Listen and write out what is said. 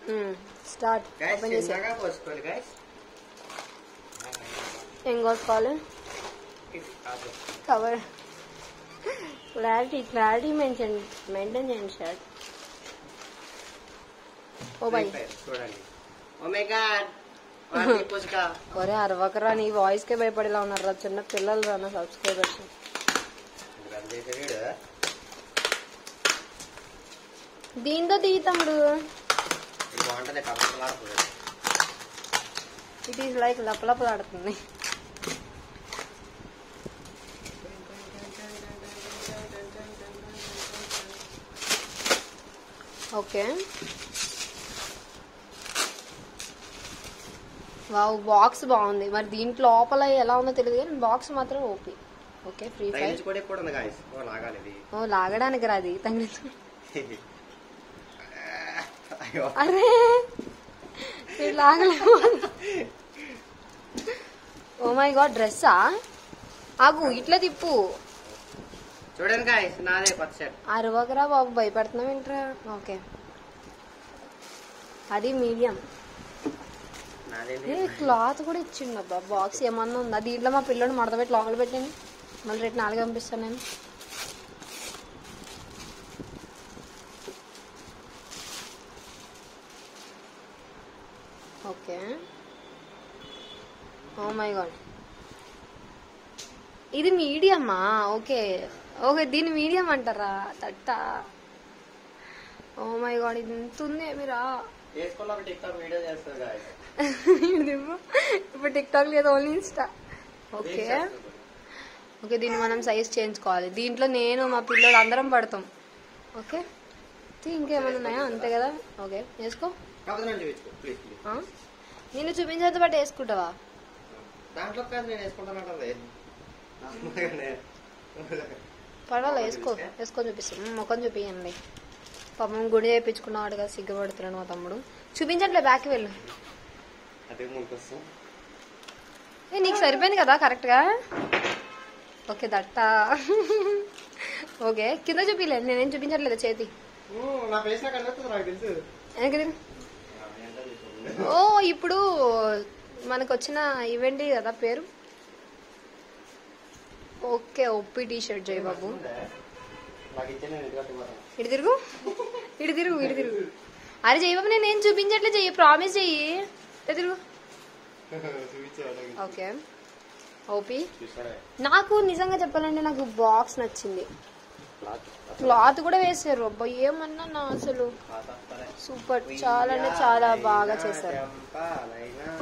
Start guys open చేసి చిన్నగా పోసుకోవాలి గైస్ ఏం కొట్టుకోవాలి cover clarity clarity mention maintain చేయండి షర్ట్ ఓ బై చూడండి ఓ మై గాడ్ వాటి పుస్తక ఒరే అరవకరా నీ వాయిస్ కే భయపడేలా ఉన్నారు రా చిన్న పిల్లలు రా నా సబ్స్క్రైబర్స్ దీంతో దిగి తమ్ముడు ఇది బాగుంటది కలర్ఫుల్ ఇట్ ఈస్ లైక్ లపలపలాడుతుంది ఓకే వావ్ బాక్స్ బాగుంది మరి దీంట్లో లోపల ఎలా ఉందో తెలియదు కానీ బాక్స్ మాత్రం ఓపీ ఓకే ఫ్రీ ఫైర్ తగిలించుకోవడం కూడా ఉంది గాయస్ ఓ లాగాలి ఇది ఓ లాగడానికి రాది తగిలించు అయ్యో అరే మీరు లాగలేము ఓ మై గాడ్ డ్రెస్సా ఆగు ఇట్లా తిప్పు చూడండి గాయస్ నాదే కొత్త షర్ట్ అరవకరా బాబు భయపడుతున్నావు ఏంట్రా ఓకే అది మీడియం నాదేంటి ఏ క్లాత్ కూడా ఇచ్చిండు అబ్బా బాక్స్ ఏమన్నా ఉందా దీంట్లో మా పిల్లడు మడత పెట్టి లోపల పెట్టండి మళ్ళీ రేపు నాలుగు పంపిస్తాను నేను ఓకే ఓ మై గాడ్ ఇది మీడియమా ఓకే ఓకే దీన్ని మీడియం అంటారా తట్ట ఓ మై గాడ్ ఇది ఎంత ఉంది ఏమిరా వేసుకున్న ఒక టిక్ టాక్ వీడియో చేస్తుంది గాయస్ ఇది ఇవ్వు. ఇప్పుడు టిక్ టాక్ లేదు ఓన్లీ ఇన్స్టా ఓకే ఓకే దీన్ని మనం సైజ్ చేయించుకోవాలి దీంట్లో నేను మా పిల్లలు అందరం పడతాం ఓకే తీ, ఇంకేమైనా ఉన్నాయా అంతే కదా ఓకే వేసుకో కాకపోతే నన్ను చూపించుకో ప్లీజ్ ప్లీజ్ ఆ? నిన్ను చూపించేంత పాటు వేసుకుంటావా దాంట్లో కాదు నేను వేసుకుంటానంటే పర్వాలేదు వేసుకో వేసుకొని చూపిస్తాం మ్మ్, ముఖం చూపించండి పాపం గుడి చేయించుకున్నాడు కదా సిగ్గుపడుతున్నాడు మా తమ్ముడు చూపించట్లే బ్యాక్ వెళ్ళు అదే ముందుకొస్తాం ఏ నీకు సరిపోయింది కదా కరెక్ట్గా ఓకే దట్ట ఓకే కింద చూపించలేదు నేనేం చూపించట్లేదు చేతి నా ఫేస్ నాకు కనిపిస్తుంది నాకు తెలుసు వెనక్కి తిరుగు. ఓ ఇప్పుడు మనకు వచ్చిన ఈవెంట్ కదా పేరు ఓకే ఒప్పి టీ షర్ట్ జై బాబు నాకు ఇచ్చిన ఇంటికి కట్టుకోవాలి ఇటు తిరుగు ఇటు తిరుగు ఇటు తిరుగు అరే జై బాబు నేనేం చూపించట్లే చెయ్యి ప్రామిస్ చెయ్యి ఇటు తిరుగు చూపించేవాళ్ళకి ఓకే ఓపి చూసారా నాకు నిజంగా చెప్పాలంటే నాకు బాక్స్ నచ్చింది క్లాత్ కూడా వేసారు అబ్బా ఏమన్నా నా అసలు సూపర్ చాలా అంటే చాలా బాగా చేశారు చెంపాలైనా